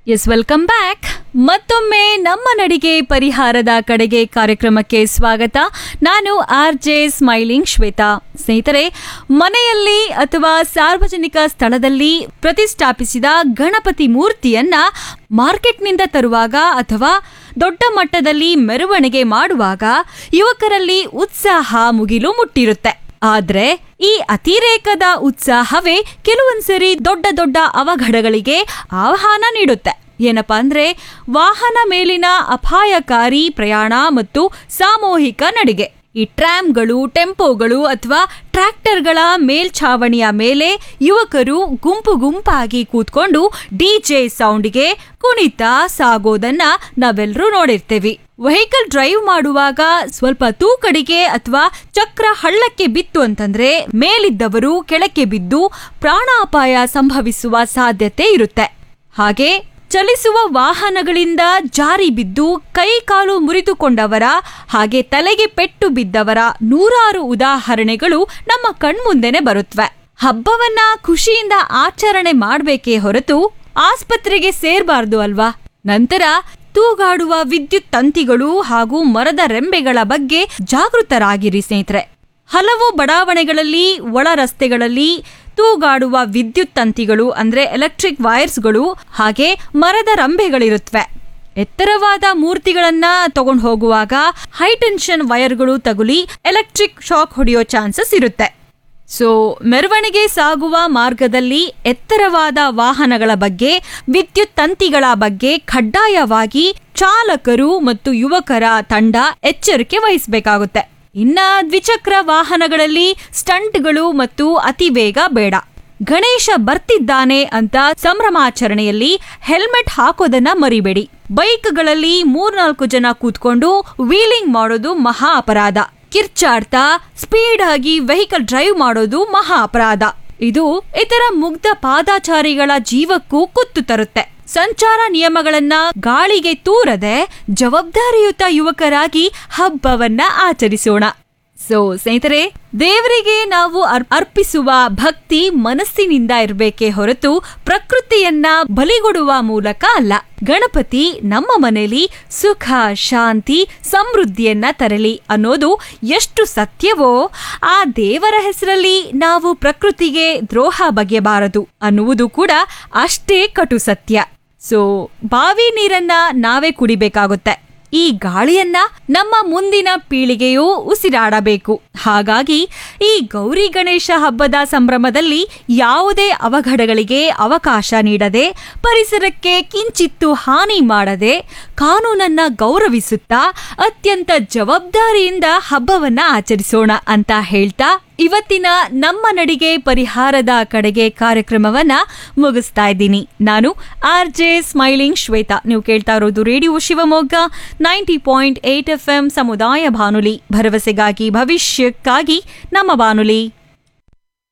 S welcome back ಮತ್ತೊಮ್ಮೆ ನಮ್ಮ ನಡಿಗೆ ಪರಿಹಾರದ ಕಡೆಗೆ ಕಾರ್ಯಕ್ರಮಕ್ಕೆ ಸ್ವಾಗತ ನಾನು ಆರ್ ಜೆ ಸ್ಮೈಲಿಂಗ್ ಶ್ವೇತಾ ಸ್ನೇಹಿತರೆ ಮನೆಯಲ್ಲಿ ಅಥವಾ ಸಾರ್ವಜನಿಕ ಸ್ಥಳದಲ್ಲಿ ಪ್ರತಿಷ್ಠಾಪಿಸಿದ ಗಣಪತಿ ಮೂರ್ತಿಯನ್ನ ಮಾರ್ಕೆಟ್ನಿಂದ ತರುವಾಗ ಅಥವಾ ದೊಡ್ಡ ಮಟ್ಟದಲ್ಲಿ ಮೆರವಣಿಗೆ ಮಾಡುವಾಗ ಯುವಕರಲ್ಲಿ ಉತ್ಸಾಹ ಮುಗಿಲು ಮುಟ್ಟಿರುತ್ತೆ ಆದ್ರೆ ಈ ಅತಿರೇಕದ ಉತ್ಸಾಹವೇ ಕೆಲವೊಂದ್ಸರಿ ದೊಡ್ಡ ದೊಡ್ಡ ಅವಘಡಗಳಿಗೆ ಆಹ್ವಾನ ನೀಡುತ್ತೆ ಏನಪ್ಪಾ ಅಂದ್ರೆ ವಾಹನ ಮೇಲಿನ ಅಪಾಯಕಾರಿ ಪ್ರಯಾಣ ಮತ್ತು ಸಾಮೂಹಿಕ ನಡಿಗೆ ಈ ಟ್ರಾಮ್ಗಳು ಟೆಂಪೋಗಳು ಅಥವಾ ಟ್ರ್ಯಾಕ್ಟರ್ಗಳ ಮೇಲ್ಛಾವಣಿಯ ಮೇಲೆ ಯುವಕರು ಗುಂಪು ಗುಂಪಾಗಿ ಕೂತ್ಕೊಂಡು ಡಿಜೆ ಸೌಂಡ್ಗೆ ಕುಣಿತ ಸಾಗೋದನ್ನ ನಾವೆಲ್ಲರೂ ನೋಡಿರ್ತೇವಿ ವೆಹಿಕಲ್ ಡ್ರೈವ್ ಮಾಡುವಾಗ ಸ್ವಲ್ಪ ತೂಕಡಿಗೆ ಅಥವಾ ಚಕ್ರ ಹಳ್ಳಕ್ಕೆ ಬಿತ್ತು ಅಂತಂದ್ರೆ ಮೇಲಿದ್ದವರು ಕೆಳಕ್ಕೆ ಬಿದ್ದು ಪ್ರಾಣಾಪಾಯ ಸಂಭವಿಸುವ ಸಾಧ್ಯತೆ ಇರುತ್ತೆ ಹಾಗೆ ಚಲಿಸುವ ವಾಹನಗಳಿಂದ ಜಾರಿ ಬಿದ್ದು ಕೈ ಕಾಲು ಮುರಿದುಕೊಂಡವರ ಹಾಗೆ ತಲೆಗೆ ಪೆಟ್ಟು ಬಿದ್ದವರ ನೂರಾರು ಉದಾಹರಣೆಗಳು ನಮ್ಮ ಕಣ್ಮುಂದೆನೆ ಬರುತ್ತವೆ ಹಬ್ಬವನ್ನ ಖುಷಿಯಿಂದ ಆಚರಣೆ ಮಾಡ್ಬೇಕೇ ಹೊರತು ಆಸ್ಪತ್ರೆಗೆ ಸೇರ್ಬಾರ್ದು ಅಲ್ವಾ ನಂತರ ತೂಗಾಡುವ ವಿದ್ಯುತ್ ತಂತಿಗಳು ಹಾಗೂ ಮರದ ರೆಂಬೆಗಳ ಬಗ್ಗೆ ಜಾಗೃತರಾಗಿರಿ ಸ್ನೇಹಿತರೆ ಹಲವು ಬಡಾವಣೆಗಳಲ್ಲಿ ಒಳ ರಸ್ತೆಗಳಲ್ಲಿ ತೂಗಾಡುವ ವಿದ್ಯುತ್ ತಂತಿಗಳು ಅಂದ್ರೆ ಎಲೆಕ್ಟ್ರಿಕ್ ವೈರ್ಸ್ಗಳು ಹಾಗೆ ಮರದ ರಂಬೆಗಳಿರುತ್ತವೆ ಎತ್ತರವಾದ ಮೂರ್ತಿಗಳನ್ನ ತಗೊಂಡು ಹೋಗುವಾಗ ಹೈ ಟೆನ್ಷನ್ ವೈರ್ಗಳು ತಗುಲಿ ಎಲೆಕ್ಟ್ರಿಕ್ ಶಾಕ್ ಹೊಡೆಯೋ ಚಾನ್ಸಸ್ ಇರುತ್ತೆ ಸೊ ಮೆರವಣಿಗೆ ಸಾಗುವ ಮಾರ್ಗದಲ್ಲಿ ಎತ್ತರವಾದ ವಾಹನಗಳ ಬಗ್ಗೆ ವಿದ್ಯುತ್ ತಂತಿಗಳ ಬಗ್ಗೆ ಕಡ್ಡಾಯವಾಗಿ ಚಾಲಕರು ಮತ್ತು ಯುವಕರ ತಂಡ ಎಚ್ಚರಿಕೆ ವಹಿಸಬೇಕಾಗುತ್ತೆ ಇನ್ನ ದ್ವಿಚಕ್ರ ವಾಹನಗಳಲ್ಲಿ ಸ್ಟಂಟ್ಗಳು ಮತ್ತು ಅತಿ ವೇಗ ಬೇಡ ಗಣೇಶ ಬರ್ತಿದ್ದಾನೆ ಅಂತ ಸಂಭ್ರಮಾಚರಣೆಯಲ್ಲಿ ಹೆಲ್ಮೆಟ್ ಹಾಕೋದನ್ನ ಮರಿಬೇಡಿ ಬೈಕ್ಗಳಲ್ಲಿ ಮೂರ್ನಾಲ್ಕು ಜನ ಕೂತ್ಕೊಂಡು ವೀಲಿಂಗ್ ಮಾಡೋದು ಮಹಾ ಅಪರಾಧ ಕಿರ್ಚಾಡ್ತಾ ಸ್ಪೀಡ್ ಆಗಿ ವೆಹಿಕಲ್ ಡ್ರೈವ್ ಮಾಡೋದು ಮಹಾ ಅಪರಾಧ ಇದು ಇತರ ಮುಗ್ಧ ಪಾದಾಚಾರಿಗಳ ಜೀವಕ್ಕೂ ಕುತ್ತು ತರುತ್ತೆ ಸಂಚಾರ ನಿಯಮಗಳನ್ನ ಗಾಳಿಗೆ ತೂರದೆ ಜವಾಬ್ದಾರಿಯುತ ಯುವಕರಾಗಿ ಹಬ್ಬವನ್ನ ಆಚರಿಸೋಣ ಸೊ ಸ್ನೇಹಿತರೆ ದೇವರಿಗೆ ನಾವು ಅರ್- ಅರ್ಪಿಸುವ ಭಕ್ತಿ ಮನಸ್ಸಿನಿಂದ ಇರಬೇಕೇ ಹೊರತು ಪ್ರಕೃತಿಯನ್ನ ಬಲಿಗೊಡುವ ಮೂಲಕ ಅಲ್ಲ ಗಣಪತಿ ನಮ್ಮ ಮನೆಯಲ್ಲಿ ಸುಖ ಶಾಂತಿ ಸಮೃದ್ಧಿಯನ್ನ ತರಲಿ ಅನ್ನೋದು ಎಷ್ಟು ಸತ್ಯವೋ ಆ ದೇವರ ಹೆಸರಲ್ಲಿ ನಾವು ಪ್ರಕೃತಿಗೆ ದ್ರೋಹ ಬಗೆಯಬಾರದು ಅನ್ನುವುದು ಕೂಡ ಅಷ್ಟೇ ಕಟು ಸತ್ಯ ಸೊ ಬಾವಿ ನೀರನ್ನ ನಾವೇ ಕುಡಿಬೇಕಾಗುತ್ತೆ ಈ ಗಾಳಿಯನ್ನ ನಮ್ಮ ಮುಂದಿನ ಪೀಳಿಗೆಯೂ ಉಸಿರಾಡಬೇಕು ಹಾಗಾಗಿ ಈ ಗೌರಿ ಗಣೇಶ ಹಬ್ಬದ ಸಂಭ್ರಮದಲ್ಲಿ ಯಾವುದೇ ಅವಘಡಗಳಿಗೆ ಅವಕಾಶ ನೀಡದೆ ಪರಿಸರಕ್ಕೆ ಕಿಂಚಿತ್ತು ಹಾನಿ ಮಾಡದೆ ಕಾನೂನನ್ನ ಗೌರವಿಸುತ್ತಾ ಅತ್ಯಂತ ಜವಾಬ್ದಾರಿಯಿಂದ ಹಬ್ಬವನ್ನ ಆಚರಿಸೋಣ ಅಂತ ಹೇಳ್ತಾ ಇವತ್ತಿನ ನಮ್ಮ ನಡಿಗೆ ಪರಿಹಾರದ ಕಡೆಗೆ ಕಾರ್ಯಕ್ರಮವನ್ನ ಮುಗಿಸ್ತಾ ಇದ್ದೀನಿ ನಾನು ಆರ್ ಜೆ ಸ್ಮೈಲಿಂಗ್ ಶ್ವೇತಾ ನೀವು ಕೇಳ್ತಾ ಇರೋದು radio Shivamogga ninety point eight F M ಸಮುದಾಯ ಬಾನುಲಿ ಭರವಸೆಗಾಗಿ ಭವಿಷ್ಯಕ್ಕಾಗಿ ನಮ್ಮ ಬಾನುಲಿ